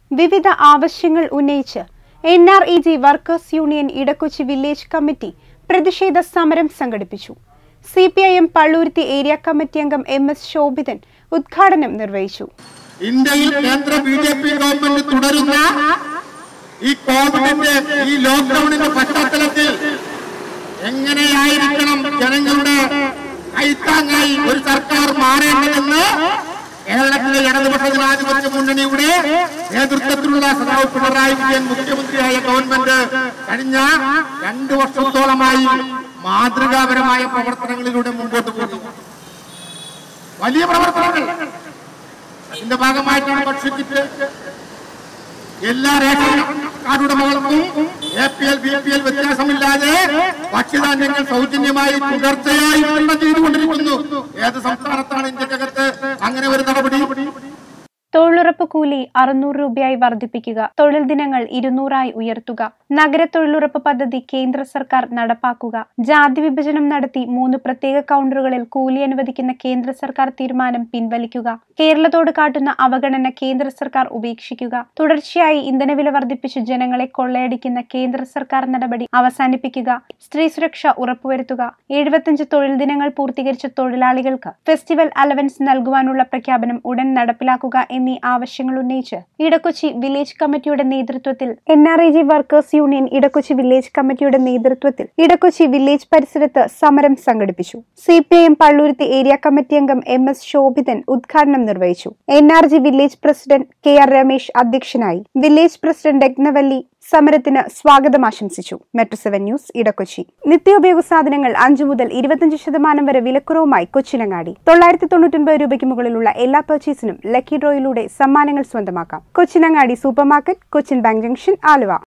വിവിധ ആവശ്യങ്ങൾ ഉന്നയിച്ച് N R E G workers union Edakochi village committee പ്രതിഷേധ സമരം സംഘടിപ്പിച്ചു C P I M Palluruthy area committee അംഗം എം എസ് ശോഭിതൻ ഉദ്ഘാടനം നിർവഹിച്ചു ഇന്ത്യയിൽ കേന്ദ്ര ബി ജെ പി ഗവൺമെന്റ് തുടരുന്ന ഈ കോവിഡിന്റെ ഈ ലോക്ക്ഡൌണിന്റെ പശ്ചാത്തലത്തിൽ എങ്ങനെയായിരിക്കണം ജനങ്ങളുടെ കൈത്താങ്ങായി ഒരു സർക്കാർ മാറേണ്ടതെന്ന് കേരളത്തിലെ ഇടതുപക്ഷ ജനാധിപത്യ മുന്നണിയുടെ നേതൃത്വത്തിലുള്ള സദാവ് പിണറായി വിജയൻ മുഖ്യമന്ത്രിയായ ഗവൺമെന്റ് കഴിഞ്ഞ രണ്ടു വർഷത്തോളമായി മാതൃകാപരമായ പ്രവർത്തനങ്ങളിലൂടെ മുമ്പോട്ട് പോകുന്നു വലിയ പ്രവർത്തനങ്ങൾ അതിന്റെ ഭാഗമായിട്ടാണ് ഭക്ഷ്യക്കിറ്റ് എല്ലാ റേഷൻ കാർഡ് ഉടമകൾക്കും A P L B P L വ്യത്യാസമില്ലാതെ ഭക്ഷ്യധാന്യങ്ങൾ സൗജന്യമായി തുടർച്ചയായി വിതരണം ചെയ്തുകൊണ്ടിരിക്കുന്നു ഏത് സംസ്ഥാനത്താണ് ഇന്ത്യക്കകത്ത് അങ്ങനെ ഒരു നടപടി തൊഴിലുറപ്പ് കൂലി അറുന്നൂറ് രൂപയായി വർദ്ധിപ്പിക്കുക തൊഴിൽ ദിനങ്ങൾ ഇരുന്നൂറായി ഉയർത്തുക നഗര തൊഴിലുറപ്പ് പദ്ധതി കേന്ദ്ര സർക്കാർ നടപ്പാക്കുക ജാതി വിഭജനം നടത്തി മൂന്ന് പ്രത്യേക കൗണ്ടറുകളിൽ കൂലി അനുവദിക്കുന്ന കേന്ദ്ര സർക്കാർ തീരുമാനം പിൻവലിക്കുക കേരളത്തോട് കാട്ടുന്ന അവഗണന കേന്ദ്ര സർക്കാർ ഉപേക്ഷിക്കുക തുടർച്ചയായി ഇന്ധനവില വർദ്ധിപ്പിച്ച് ജനങ്ങളെ കൊള്ളയടിക്കുന്ന കേന്ദ്ര സർക്കാർ നടപടി അവസാനിപ്പിക്കുക സ്ത്രീ സുരക്ഷ ഉറപ്പുവരുത്തുക എഴുപത്തിയഞ്ച് തൊഴിൽ ദിനങ്ങൾ പൂർത്തീകരിച്ച തൊഴിലാളികൾക്ക് ഫെസ്റ്റിവൽ അലവൻസ് നൽകുവാനുള്ള പ്രഖ്യാപനം ഉടൻ നടപ്പിലാക്കുക എന്നീ ആവശ്യങ്ങൾ ഉന്നയിച്ച് ഇടക്കൊച്ചി വില്ലേജ് കമ്മിറ്റിയുടെ നേതൃത്വത്തിൽ N R I G workers union Edakochi village കമ്മിറ്റിയുടെ നേതൃത്വത്തിൽ ഇടക്കൊച്ചി വില്ലേജ് പരിസരത്ത് സമരം സംഘടിപ്പിച്ചു C P I M Palluruthy area committee അംഗം എം എസ് ശോഭിതൻ ഉദ്ഘാടനം നിർവഹിച്ചു N R G village president K R Ramesh അധ്യക്ഷനായി വില്ലേജ് പ്രസിഡന്റ് രത്നവല്ലി സമരത്തിന് സ്വാഗതം ആശംസിച്ചു മെട്രോ സെവൻ ന്യൂസ് ഇടക്കൊച്ചി നിത്യോപയോഗ സാധനങ്ങൾ അഞ്ചു മുതൽ ഇരുപത്തിയഞ്ച് ശതമാനം വരെ വിലക്കുറവുമായി കൊച്ചിനങ്ങാടി തൊള്ളായിരത്തി തൊണ്ണൂറ്റൊൻപത് രൂപയ്ക്ക് മുകളിലുള്ള എല്ലാ പർച്ചേസിനും ലക്കി ഡ്രോയിലൂടെ സമ്മാനങ്ങൾ സ്വന്തമാക്കാം Kochinangadi supermarket Cochin bank junction Aluva